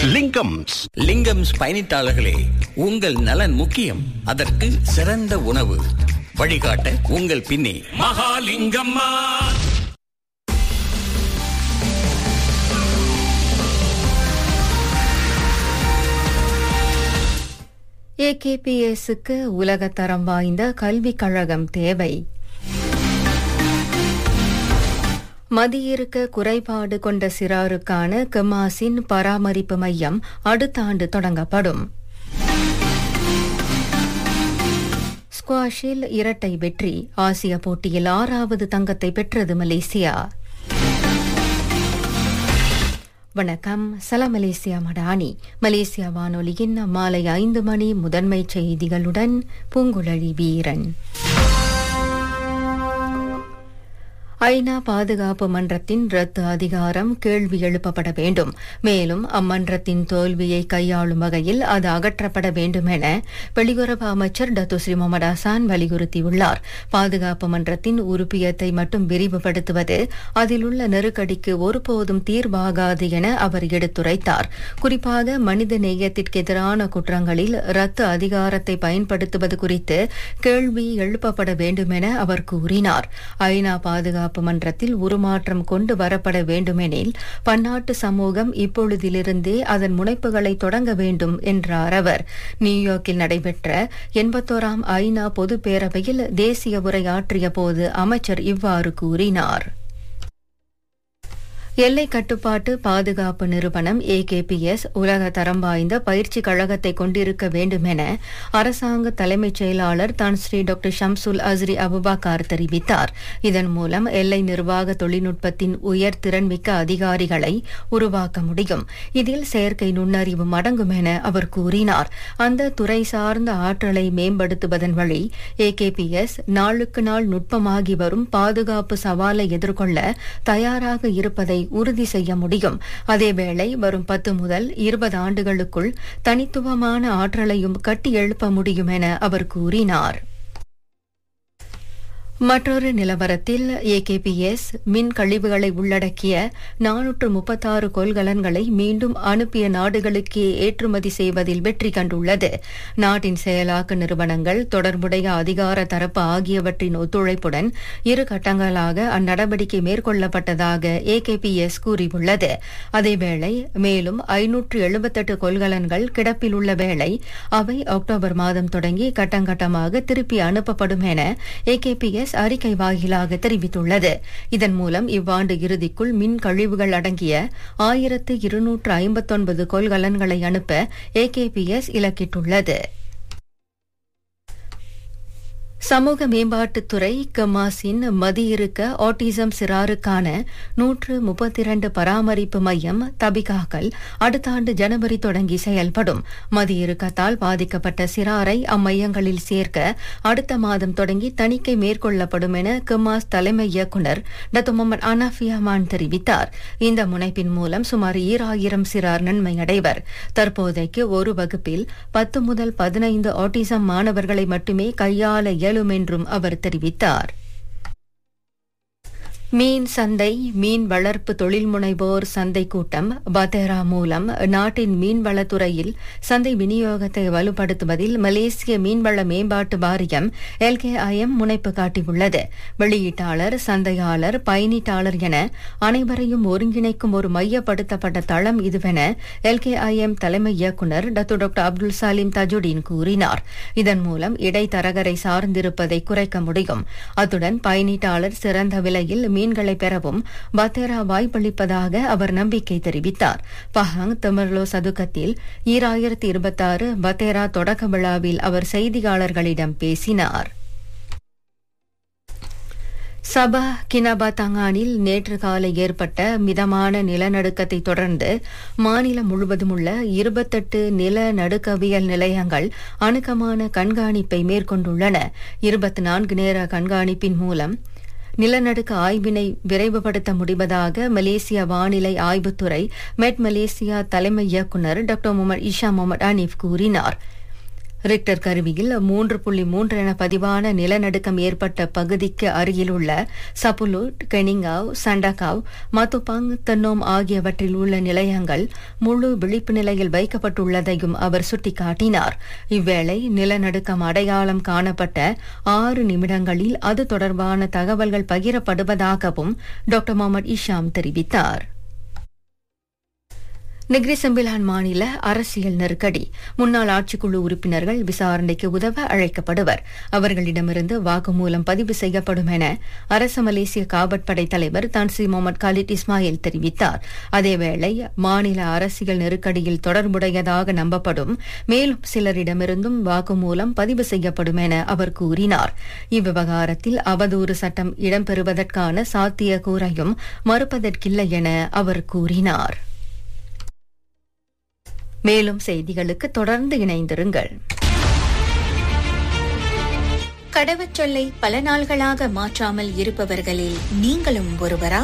லிங்கம்ஸ் லிங்கம்ஸ் பயணித்தாளர்களே உங்கள் நலன் முக்கியம் அதற்கு சிறந்த உணவு வழிகாட்ட உங்கள் பின்னே மகாலிங்கம்மா ஏகேபிஎஸ்க்கு உலகத்தரம் வாய்ந்த கல்விக் கழகம் தேவை மதியிறுக்க குறைபாடு கொண்ட சிறாருக்கான கமாஸின் பராமரிப்பு மையம் அடுத்த ஆண்டு தொடங்கப்படும் ஸ்குவாஷில் இரட்டை வெற்றி ஆசிய போட்டியில் ஆறாவது தங்கத்தை பெற்றது மலேசியா வணக்கம் சலாம் மலேசியா மடானி மலேசியா வானொலியின் மாலை ஐந்து மணி முதன்மை செய்திகளுடன் பூங்குழலி வீரன் ஐநா பாதுகாப்பு மன்றத்தின் ரத்து அதிகாரம் கேள்வி எழுப்பப்பட வேண்டும் மேலும் அம்மன்றத்தின் தோல்வியை கையாளும் வகையில் அது அகற்றப்பட வேண்டும் என வெளியுறவு அமைச்சர் டத்து ஸ்ரீ முகமது ஹசான் வலியுறுத்தியுள்ளார் பாதுகாப்பு மன்றத்தின் உறுப்பியத்தை மட்டும் விரிவுபடுத்துவது அதில் உள்ள நெருக்கடிக்கு ஒருபோதும் தீர்வாகாது என அவர் எடுத்துரைத்தார் குறிப்பாக மனித நேயத்திற்கு எதிரான குற்றங்களில் ரத்து அதிகாரத்தை பயன்படுத்துவது குறித்து கேள்வி எழுப்பப்பட வேண்டும் என அவர் கூறினார் ஐநா பாதுகாப்பு பாதுகாப்பு மன்றத்தில் உருமாற்றம் கொண்டு வரப்பட வேண்டுமெனில் பன்னாட்டு சமூகம் இப்பொழுதிலிருந்தே அதன் முனைப்புகளை தொடங்க வேண்டும் என்றார் அவர் நியூயார்க்கில் நடைபெற்ற எண்பத்தோராம் ஐநா பொதுப் பேரவையில் தேசிய உரையாற்றிய போது அமைச்சர் இவ்வாறு கூறினார் எல்லை கட்டுப்பாட்டு பாதுகாப்பு நிறுவனம் ஏகேபிஎஸ் உலக தரம் வாய்ந்த பயிற்சி கழகத்தை கொண்டிருக்க வேண்டும் என அரசாங்க தலைமைச் செயலாளர் Tan Sri doctor Shamsul Azri Abubakar தெரிவித்தார் இதன் மூலம் எல்லை நிர்வாக தொழில்நுட்பத்தின் உயர் திறன்மிக்க அதிகாரிகளை உருவாக்க முடியும் இதில் செயற்கை நுண்ணறிவு அடங்கும் என அவர் கூறினார் அந்த துறை சார்ந்த ஆற்றலை மேம்படுத்துவதன் வழி ஏகேபிஎஸ் நாளுக்கு நாள் நுட்பமாகி வரும் பாதுகாப்பு சவாலை எதிர்கொள்ள தயாராக இருப்பதை உறுதி செய்ய முடியும் அதேவேளை வரும் பத்து முதல் இருபது ஆண்டுகளுக்குள் தனித்துவமான ஆற்றலையும் கட்டி எழுப்ப முடியும் என அவர் கூறினார் மற்றொரு நிலவரத்தில் ஏகேபிஎஸ் மின் கழிவுகளை உள்ளடக்கிய நானூற்று முப்பத்தாறு கொள்கலன்களை மீண்டும் அனுப்பிய நாடுகளுக்கே ஏற்றுமதி செய்வதில் வெற்றி கண்டுள்ளது நாட்டின் செயலாக்க நிறுவனங்கள் தொடர்புடைய அதிகார தரப்பு ஆகியவற்றின் ஒத்துழைப்புடன் இரு கட்டங்களாக அந்நடவடிக்கை மேற்கொள்ளப்பட்டதாக ஏகேபிஎஸ் கூறியுள்ளது அதேவேளை மேலும் ஐநூற்று எழுபத்தெட்டு கொள்கலன்கள் கிடப்பில் உள்ள வேளை அவை அக்டோபர் மாதம் தொடங்கி கட்டங்கட்டமாக திருப்பி அனுப்பப்படும் என ஏகேபிஎஸ் எஸ் அறிக்கை வாயிலாக தெரிவித்துள்ளது இதன் மூலம் இவ்வாண்டு இறுதிக்குள் மின் கழிவுகள் அடங்கிய ஆயிரத்து இருநூற்று ஐம்பத்தொன்பது கொள்கலன்களை அனுப்ப ஏகேபிஎஸ் இலக்கிட்டுள்ளது சமூக மேம்பாட்டுத்துறை கமாஸின் மதியிருக்க ஆட்டிசம் சிறாருக்கான நூற்று முப்பத்தி இரண்டு பராமரிப்பு மையம் தபிகாக்கள் அடுத்த ஆண்டு ஜனவரி தொடங்கி செயல்படும் மதியிருக்கத்தால் பாதிக்கப்பட்ட சிறாரை அம்மையங்களில் சேர்க்க அடுத்த மாதம் தொடங்கி தணிக்கை மேற்கொள்ளப்படும் என கமாஸ் தலைமை இயக்குநர் டத்து முகமது அனாஃபியாமான் தெரிவித்தார் இந்த முனைப்பின் மூலம் சுமார் ஈராயிரம் சிறார் நன்மை அடைவர் தற்போதைக்கு ஒரு வகுப்பில் பத்து முதல் பதினைந்து ஆட்டிசம் மாணவர்களை மட்டுமே கையாள இயலும் என்றும் அவர் தெரிவித்தார் மீன் சந்தை மீன் வளர்ப்பு தொழில் முனைவோர் சந்தை கூட்டம் பத்தேரா மூலம் நாட்டின் மீன்வளத்துறையில் சந்தை விநியோகத்தை வலுப்படுத்துவதில் மலேசிய மீன்வள மேம்பாட்டு வாரியம் எல்கேஐஎம் முனைப்பு காட்டியுள்ளது வெளியீட்டாளர் சந்தையாளர் பயனீட்டாளர் என அனைவரையும் ஒருங்கிணைக்கும் ஒரு மையப்படுத்தப்பட்ட தளம் இதுவென எல்கேஐஎம் தலைமை இயக்குநர் Datuk doctor Abdul Salim Tajuddin கூறினார் இதன் மூலம் இடைத்தரகரை சார்ந்திருப்பதை குறைக்க முடியும் அத்துடன் பயனீட்டாளர் சிறந்த விலையில் மீன்களை பெறவும் பத்தேரா வாய்ப்பளிப்பதாக அவர் நம்பிக்கை தெரிவித்தார் பஹாங் தமிர்லோ சதுக்கத்தில் ஈராயிரத்தி இருபத்தாறு பத்தேரா தொடக்க விழாவில் அவர் செய்தியாளர்களிடம் பேசினார் சபா கினபா தங்கானில் நேற்று காலை ஏற்பட்ட மிதமான நிலநடுக்கத்தை தொடர்ந்து மாநிலம் முழுவதும் உள்ள இருபத்தெட்டு நிலநடுக்கவியல் நிலையங்கள் அணுக்கமான கண்காணிப்பை மேற்கொண்டுள்ளன இருபத்தி நான்கு நேர கண்காணிப்பின் மூலம் நிலநடுக்க ஆய்வினை விரைவுபடுத்த முடிவதாக மலேசிய வானிலை ஆய்வுத்துறை மெட் மலேசியா தலைமை இயக்குநர் doctor Muhammad Isha Muhammad Hanif கூறினார் ரிக்டர் கருவியில் மூன்று புள்ளி மூன்று என பதிவான நிலநடுக்கம் ஏற்பட்ட பகுதிக்கு அருகிலுள்ள சப்புலூட் கெனிங்காவ் சண்டகாவ் மத்துபாங் தன்னோம் ஆகியவற்றில் உள்ள நிலையங்கள் முழு விழிப்பு நிலையில் வைக்கப்பட்டுள்ளதையும் அவர் சுட்டிக்காட்டினார் இவ்வேளை நிலநடுக்கம் அடையாளம் காணப்பட்ட ஆறு நிமிடங்களில் அது தொடர்பான தகவல்கள் பகிரப்படுவதாகவும் டாக்டர் முகமது இஷாம் தெரிவித்தார் நெக்ரி செம்பிலான் மாநில அரசியல் நெருக்கடி முன்னாள் ஆட்சிக்குழு உறுப்பினர்கள் விசாரணைக்கு உதவ அழைக்கப்படுவர் அவர்களிடமிருந்து வாக்குமூலம் பதிவு செய்யப்படும் என அரச மலேசிய காவற்படை தலைவர் தான்சி முகமது காலித் இஸ்மாயில் தெரிவித்தார் அதேவேளை மாநில அரசியல் நெருக்கடியில் தொடர்புடையதாக நம்பப்படும் மேலும் சிலரிடமிருந்தும் வாக்குமூலம் பதிவு செய்யப்படும் என அவர் கூறினார் இவ்விவகாரத்தில் அவதூறு சட்டம் இடம்பெறுவதற்கான சாத்தியக்கூறையும் மறுப்பதற்கில்லை என அவர் கூறினார் மேலும் செய்திகளுக்கு தொடர்ந்து இணைந்திருங்கள் கடவுச்சொல்லை பல நாள்களாக மாற்றாமல் இருப்பவர்களில் நீங்களும் ஒருவரா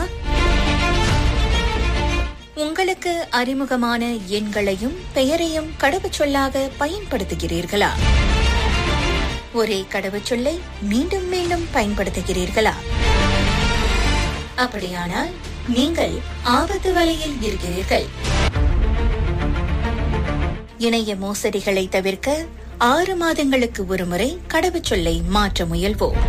உங்களுக்கு அறிமுகமான எண்களையும் பெயரையும் கடவுச்சொல்லாக பயன்படுத்துகிறீர்களா ஒரே கடவுச்சொல்லை மீண்டும் மீண்டும் பயன்படுத்துகிறீர்களா அப்படியானால் நீங்கள் ஆபத்து வலையில் இருக்கிறீர்கள் இணைய மோசடிகளை தவிர்க்க ஆறு மாதங்களுக்கு ஒருமுறை கடவுச்சொல்லை மாற்ற முயல்வோம்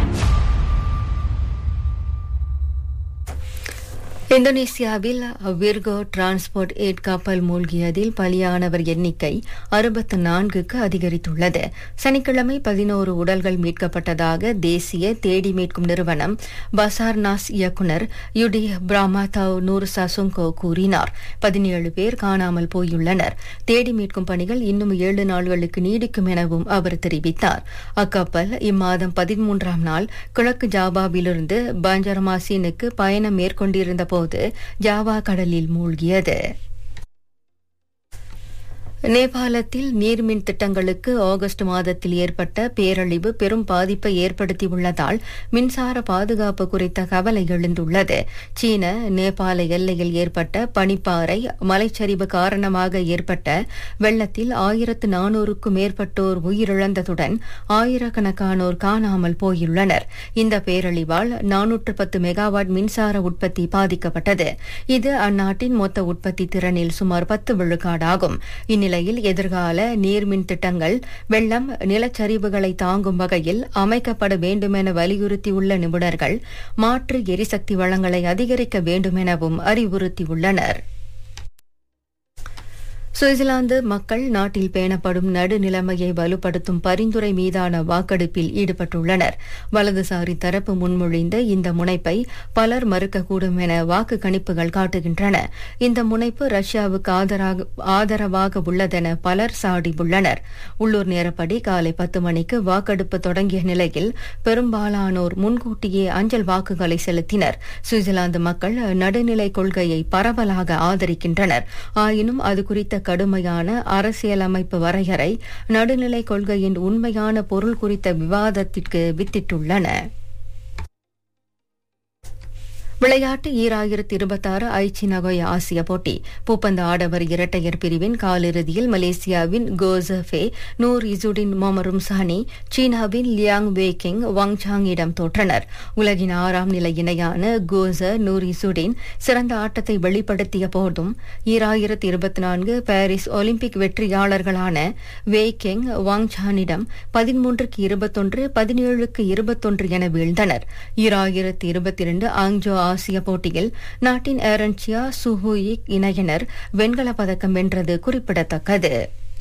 இந்தோனேசியாவில் விர்கோ டிரான்ஸ்போர்ட் எய்ட் கப்பல் மூழ்கியதில் பலியானவர் எண்ணிக்கை அறுபத்து நான்குக்கு அதிகரித்துள்ளது சனிக்கிழமை பதினோரு உடல்கள் மீட்கப்பட்டதாக தேசிய தேடி மீட்கும் நிறுவனம் பசார்னாஸ் இயக்குநர் யுடி பிராமாதாவ் நூர் சசுங்கோ கூறினார் பதினேழு பேர் காணாமல் போயுள்ளனர் தேடி மீட்கும் பணிகள் இன்னும் ஏழு நாள்களுக்கு நீடிக்கும் எனவும் அவர் தெரிவித்தார் அக்கப்பல் இம்மாதம் பதிமூன்றாம் நாள் கிழக்கு ஜாபாவிலிருந்து பஞ்சரமாசினுக்கு பயணம் மேற்கொண்டிருந்த போது ஜாவா கடலில் மூழ்கியது நேபாளத்தில் நீர்மின் திட்டங்களுக்கு ஆகஸ்ட் மாதத்தில் ஏற்பட்ட பேரழிவு பெரும் பாதிப்பை ஏற்படுத்தியுள்ளதால் மின்சார பாதுகாப்பு குறித்த கவலை எழுந்துள்ளது சீன நேபாள எல்லையில் ஏற்பட்ட பனிப்பாறை மலைச்சரிவு காரணமாக ஏற்பட்ட வெள்ளத்தில் ஆயிரத்து நானூறுக்கும் மேற்பட்டோர் உயிரிழந்ததுடன் ஆயிரக்கணக்கானோர் காணாமல் போயுள்ளனர் இந்த பேரழிவால் நானூற்று பத்து மெகாவாட் மின்சார உற்பத்தி பாதிக்கப்பட்டது இது அந்நாட்டின் மொத்த உற்பத்தி திறனில் சுமார் பத்து விழுக்காடாகும் இந்நிலையில் எதிர்கால நீர்மின் திட்டங்கள் வெள்ளம் நிலச்சரிவுகளை தாங்கும் வகையில் அமைக்கப்பட வேண்டுமென வலியுறுத்தியுள்ள நிபுணர்கள் மாற்று எரிசக்தி வளங்களை அதிகரிக்க வேண்டுமெனவும் அறிவுறுத்தியுள்ளனர் சுவிட்சர்லாந்து மக்கள் நாட்டில் பேணப்படும் நடுநிலைமையை வலுப்படுத்தும் பரிந்துரை மீதான வாக்கெடுப்பில் ஈடுபட்டுள்ளனர் வலதுசாரி தரப்பு முன்மொழிந்த இந்த முனைப்பை பலர் மறுக்கக்கூடும் என வாக்கு கணிப்புகள் காட்டுகின்றன இந்த முனைப்பு ரஷ்யாவுக்கு ஆதராக- ஆதரவாக உள்ளதென பலர் சாடியுள்ளனர் உள்ளூர் நேரப்படி காலை பத்து மணிக்கு வாக்கெடுப்பு தொடங்கிய நிலையில் பெரும்பாலானோர் முன்கூட்டியே அஞ்சல் வாக்குகளை செலுத்தினர் சுவிட்சர்லாந்து மக்கள் நடுநிலை கொள்கையை பரவலாக ஆதரிக்கின்றனர் ஆயினும் அது குறித்த கடுமையான அரசியலமைப்பு வரையறை நடுநிலை கொள்கையின் உண்மையான பொருள் குறித்த விவாதத்திற்கு வித்திட்டுள்ளன விளையாட்டு ஈராயிரத்தி இருபத்தாறு ஐச்சி நகோயா ஆசிய போட்டி பூப்பந்து ஆடவர் இரட்டையர் பிரிவின் காலிறுதியில் மலேசியாவின் கோசஃபே நூர் இசுடின் மொமரும் சானி சீனாவின் லியாங் வேக்கிங் வாங் சாங்கிடம் தோற்றனர் உலகின் ஆறாம் நிலை இணையான கோச நூர் இசுடின் சிறந்த ஆட்டத்தை வெளிப்படுத்திய போதும் ஈராயிரத்தி இருபத்தி நான்கு பாரிஸ் ஒலிம்பிக் வெற்றியாளர்களான வேக்கெங் வாங் சானிடம் பதிமூன்றுக்கு இருபத்தொன்று பதினேழுக்கு இருபத்தொன்று என வீழ்ந்தனர் ஈராயிரத்தி இருபத்தி இரண்டு ஆங்ஜோ ஆசிய போட்டியில் நாட்டின் ஏரன்சியா சுஹூயிக் இணையினர் வெண்கலப் பதக்கம் வென்றது குறிப்பிடத்தக்கது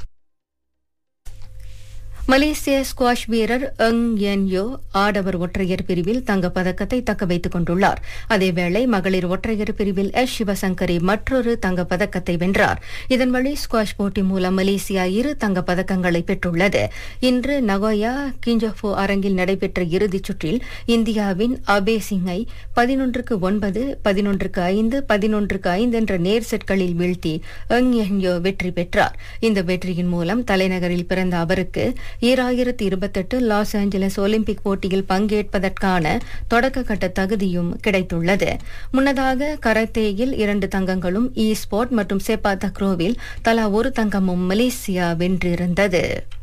மலேசிய ஸ்குவாஷ் வீரர் எங் என் யோ ஆடவர் ஒற்றையர் பிரிவில் தங்கப் பதக்கத்தை தக்க வைத்துக் கொண்டுள்ளார் அதேவேளை மகளிர் ஒற்றையர் பிரிவில் எஸ் சிவசங்கரி மற்றொரு தங்கப் பதக்கத்தை வென்றார் இதன் வழி ஸ்குவாஷ் போட்டி மூலம் மலேசியா இரு தங்கப் பதக்கங்களை பெற்றுள்ளது இன்று நகோயா கிஞ்சஃபோ அரங்கில் நடைபெற்ற இறுதிச் சுற்றில் இந்தியாவின் அபே சிங்கை பதினொன்றுக்கு ஒன்பது பதினொன்றுக்கு ஐந்து பதினொன்றுக்கு ஐந்து என்ற நேர் செட்களில் வீழ்த்தி எங் என்யோ வெற்றி பெற்றார் இந்த வெற்றியின் மூலம் தலைநகரில் பிறந்த அவருக்கு ஈராயிரத்தி இருபத்தெட்டு லாஸ் ஏஞ்சலஸ் ஒலிம்பிக் போட்டியில் பங்கேற்பதற்கான தொடக்க கட்ட தகுதியும் கிடைத்துள்ளது முன்னதாக கராத்தேயில் இரண்டு தங்கங்களும் இ ஸ்போர்ட் மற்றும் செப்பா தக்ரோவில் தலா ஒரு தங்கமும் மலேசியா வென்றிருந்தது